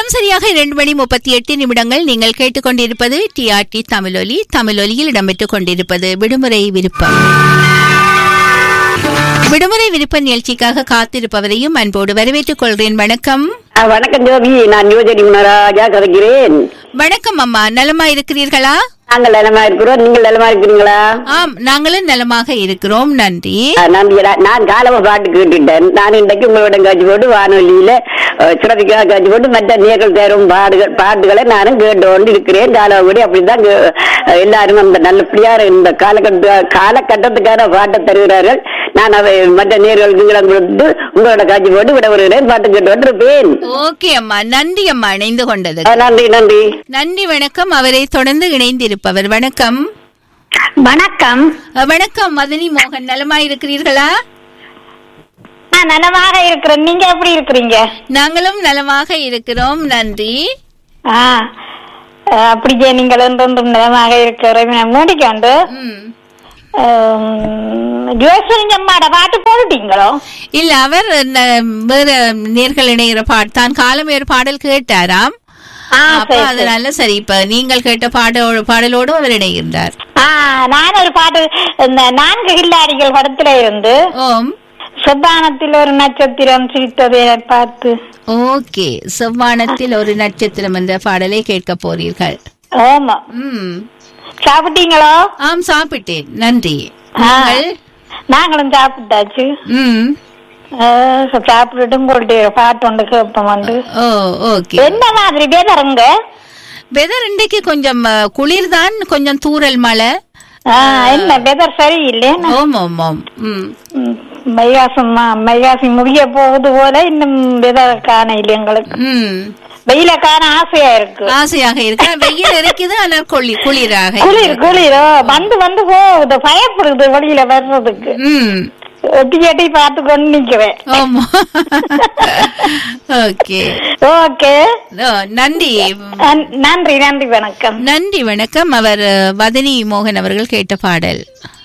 நேரம் சரியாக இரண்டு மணி முப்பத்தி எட்டு நிமிடங்கள் நீங்கள் கேட்டுக்கொண்டிருப்பது டிஆர்டி தமிழொலி தமிழொலியில் இடம்பெற்றுக் கொண்டிருப்பது விடுமுறை விருப்பம் விடுமுறை விருப்ப நிகழ்ச்சிக்காக காத்திருப்பவரையும் அன்போடு வரவேற்றுக் கொள்கிறேன் வணக்கம் ஆ, வணக்கம் ஜோபி நான் யுவஜரி குணராஜா கதைக்கிறேன் வணக்கம் அம்மா நலமா இருக்கிறீர்களா நாங்கள் நலமா இருக்கிறோம் நீங்கள் நலமா இருக்கிறீங்களா ஆம் நாங்களும் நலமாக இருக்கிறோம் நன்றி ஆ, நன்றிடா நான் காலம பாட்டு கேட்டுட்டேன் நான் இன்றைக்கு உங்களிடம் காட்சி போட்டு வானொலியில அஹ், சிறப்பிக்காக காட்சி போட்டு மற்ற நேர்கள் தரும் பாடுகள் பாட்டுகளை நானும் கேட்டு கொண்டு இருக்கிறேன் காலப்படி அப்படிதான் கே- எல்லாரும் அந்த நல்லபடியா இந்த காலகட்ட காலகட்டத்துக்கான பாட்டை தருகிறார்கள் நான் அதை மற்ற நேர்களுக்கு இங்கிடம் கொடுத்து உங்களோட காட்சி போட்டு விட வருகிறேன் பாட்டு கேட்டு கொண்டிருப்பேன் ஓகே அம்மா நன்றி அம்மா இணைந்து கொண்டது ஆ, நன்றி நன்றி நன்றி வணக்கம் அவரை தொடர்ந்து இணைந்திருப்பவர் வணக்கம் வணக்கம் அஹ், வணக்கம் மதனி மோகன் நலமா இருக்கிறீர்களா நான் நலமாக இருக்கிறேன் நீங்க எப்படி இருக்கிறீங்க நாங்களும் நலமாக இருக்கிறோம் நன்றி ஆ அஹ், அப்படியே நீங்கள் ஒன்றொன்றும் நலமாக இருக்கிறேன் மூடிக்கொண்டு ம். ஜோசன் அம்மாட பாட்டு போட்டுட்டீங்களோ இல்ல அவர் ந- வேற நேர்கள் இணைகிற பாட் தான் காலம் வேறு பாடல் கேட்டாராம் ஆ அப்ப சரி சரி. அதனால சரி இப்ப நீங்கள் கேட்ட பாடலோடு பாடலோடு அவர் இணைகின்றார் ஆ நான் ஒரு பாட்டு இந்த நான்கு கில்லாடிகள் படத்துல இருந்து ஓம் சுப்பானத்தில் ஒரு நட்சத்திரம் சிரித்ததை பார்த்து ஓகே செவ்வானத்தில் ஒரு நட்சத்திரம் என்ற பாடலை கேட்க போறீர்கள் ஆமா ம் சாப்பிட்டீங்களோ ஆம் சாப்பிட்டேன் நன்றி ஆ. நீங்கள் நாங்களும் சாப்பிட்டாச்சு ம் அஹ், சாப்பிட்டுட்டு உங்கள்ட்ட பாட்டு ஒன்று கேட்போம் வந்து ஓ ஓகே என்ன மாதிரி பேதருங்க வெதர் இன்றைக்கு கொஞ்சம் குளிர் தான் கொஞ்சம் தூறல் மழை என்ன வெதர் சரியில்லை ஓம் ஓம் ஓம் ம் மைகாசம் மைகாசி முடிய போகுது போல இன்னும் வெதர் காண இல்லை எங்களுக்கு ம் வெயில காண ஆசையா இருக்கு ஆசையாக இருக்கு வெயில் இருக்குது ஆனால் கொளி குளிராக குளிர் இருக்கு. குளிர் ஓ, வந்து வந்து போகுது பயப்படுது வெளியில வர்றதுக்கு ம் எட்டி எட்டி பார்த்து கொண்டு நிக்கிறேன் ஆமா ஓகே ஓகே ஓ, நன்றி நன்றி நன்றி வணக்கம் நன்றி வணக்கம் அவர் அஹ், வதனி மோகன் அவர்கள் கேட்ட பாடல்